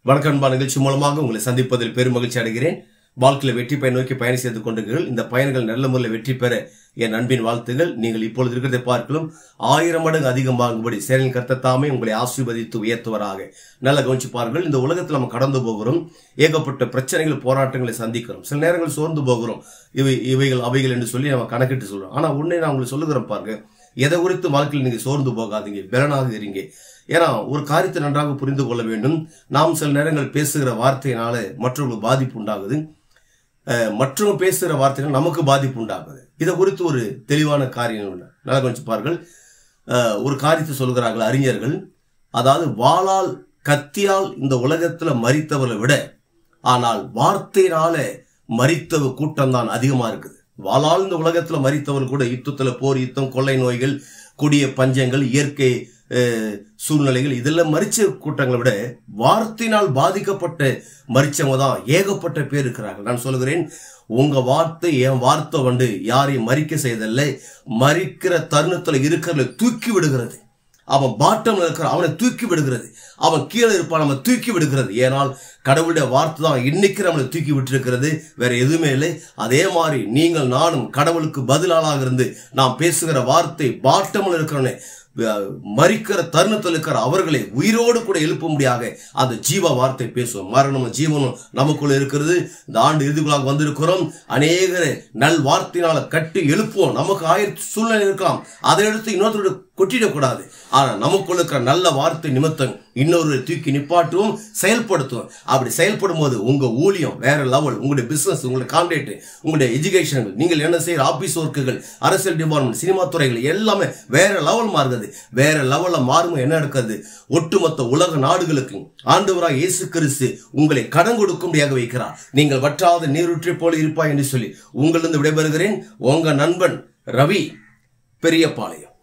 வணக்கம் அன்பா நிகழ்ச்சி மூலமாக உங்களை சந்திப்பதில் பெரும் மகிழ்ச்சி அடைகிறேன் வாழ்க்கையில் வெற்றி பயன் நோக்கி பயணம் செய்து கொண்டிருக்கிறீர்கள் இந்த பயணங்கள் நல்ல முறையில் வெற்றி பெற என் அன்பின் வாழ்த்துகள் நீங்கள் இப்பொழுது இருக்கிறதை பார்க்கலாம் ஆயிரம் மடங்கு அதிகமாகும்படி சேரன் கர்த்தத்தாமே உங்களை ஆசீர்வதித்து உயர்த்துவராக நல்ல கவனிச்சு பாருங்கள் இந்த உலகத்தில் நம்ம கடந்து போகிறோம் ஏகப்பட்ட பிரச்சனைகள் போராட்டங்களை சந்திக்கிறோம் சில நேரங்கள் சோர்ந்து போகிறோம் இவை இவைகள் அவைகள் என்று சொல்லி நம்ம கணக்கிட்டு சொல்றோம் ஆனா உன்னை நான் உங்களுக்கு சொல்லுகிறேன் பாருங்க எதை குறித்து வாழ்க்கையில் நீங்க சோர்ந்து போகாதீங்க பலனாக இருங்க ஏன்னா ஒரு காரியத்தை நன்றாக புரிந்து கொள்ள வேண்டும் நாம் சில நேரங்கள் பேசுகிற வார்த்தையினால மற்றவங்களுக்கு பாதிப்பு உண்டாகுது அஹ், மற்றவங்க பேசுகிற வார்த்தைகள் நமக்கு பாதிப்பு உண்டாகுது இதை குறித்து ஒரு தெளிவான காரியம் உண்டு நல்லா கொஞ்சம் பாருங்கள் அஹ், ஒரு காரியத்தை சொல்கிறார்கள் அறிஞர்கள் அதாவது வாளால் கத்தியால் இந்த உலகத்துல மறித்தவர்களை விட ஆனால் வார்த்தையினால மறித்தவ கூட்டம் தான் அதிகமா இருக்குது வாளால் இந்த உலகத்துல மறித்தவர் கூட யுத்தத்துல போர் யுத்தம் கொள்ளை நோய்கள் கொடிய பஞ்சங்கள் இயற்கை அஹ், சூழ்நிலைகள் இதெல்லாம் மறிச்ச கூட்டங்களை விட வார்த்தையினால் பாதிக்கப்பட்ட மறிச்சவங்க தான் ஏகப்பட்ட பேர் இருக்கிறார்கள் நான் சொல்கிறேன் உங்க வார்த்தை என் வார்த்தை வந்து யாரையும் மறிக்க செய்தல்ல மறிக்கிற தருணத்துல இருக்கிறத தூக்கி விடுகிறது அவன் பாட்டம்ல இருக்கிற அவனை தூக்கி விடுகிறது அவன் கீழே இருப்பான் நம்ம தூக்கி விடுகிறது ஏனால் கடவுளுடைய வார்த்தை தான் இன்னைக்கு நம்மளை தூக்கி விட்டிருக்கிறது வேற எதுவுமே இல்லை அதே மாதிரி நீங்கள் நானும் கடவுளுக்கு பதிலாளாக இருந்து நாம் பேசுகிற வார்த்தை பாட்டம்ல இருக்கிறவனை அஹ், மறிக்கிற தருணத்தில் இருக்கிற அவர்களை உயிரோடு கூட எழுப்பும்படியாக அந்த ஜீவ வார்த்தை பேசுவோம் மரணமும் ஜீவனும் நமக்குள்ள இருக்கிறது இந்த ஆண்டு இறுதிக்குள்ளாக வந்திருக்கிறோம் அநேகரை நல் வார்த்தையினால கட்டி எழுப்புவோம் நமக்கு ஆயிரத்தி சூழ்நிலை இருக்கலாம் அதை எடுத்து இன்னொருத்தரோட கொட்டிடக்கூடாது ஆனா நமக்குள்ள இருக்கிற நல்ல வார்த்தை நிமித்தம் இன்னொரு தூக்கி நிப்பாட்டுவோம் செயல்படுத்துவோம் அப்படி செயல்படும் போது உங்க ஊழியம் வேற லெவல் உங்களுடைய பிசினஸ் உங்களுடைய கான்டாக்ட் உங்களுடைய எஜுகேஷன் நீங்கள் என்ன செய்யற ஆபீஸ் ஒர்க்குகள் அரசியல் டிபார்ட்மெண்ட் சினிமா துறைகள் எல்லாமே வேற லெவல் மாறுகிறது வேற லெவல்ல மாறும் என்ன நடக்கிறது ஒட்டுமொத்த உலக நாடுகளுக்கு ஆண்டவராக இயேசு கிறிஸ்து உங்களை கடன் கொடுக்கும்படியாக வைக்கிறார் நீங்கள் வற்றாத நீரூற்றை போல இருப்பாய் என்று சொல்லி உங்களிருந்து விடைபெறுகிறேன் உங்க நண்பன் ரவி பெரியபாளையம்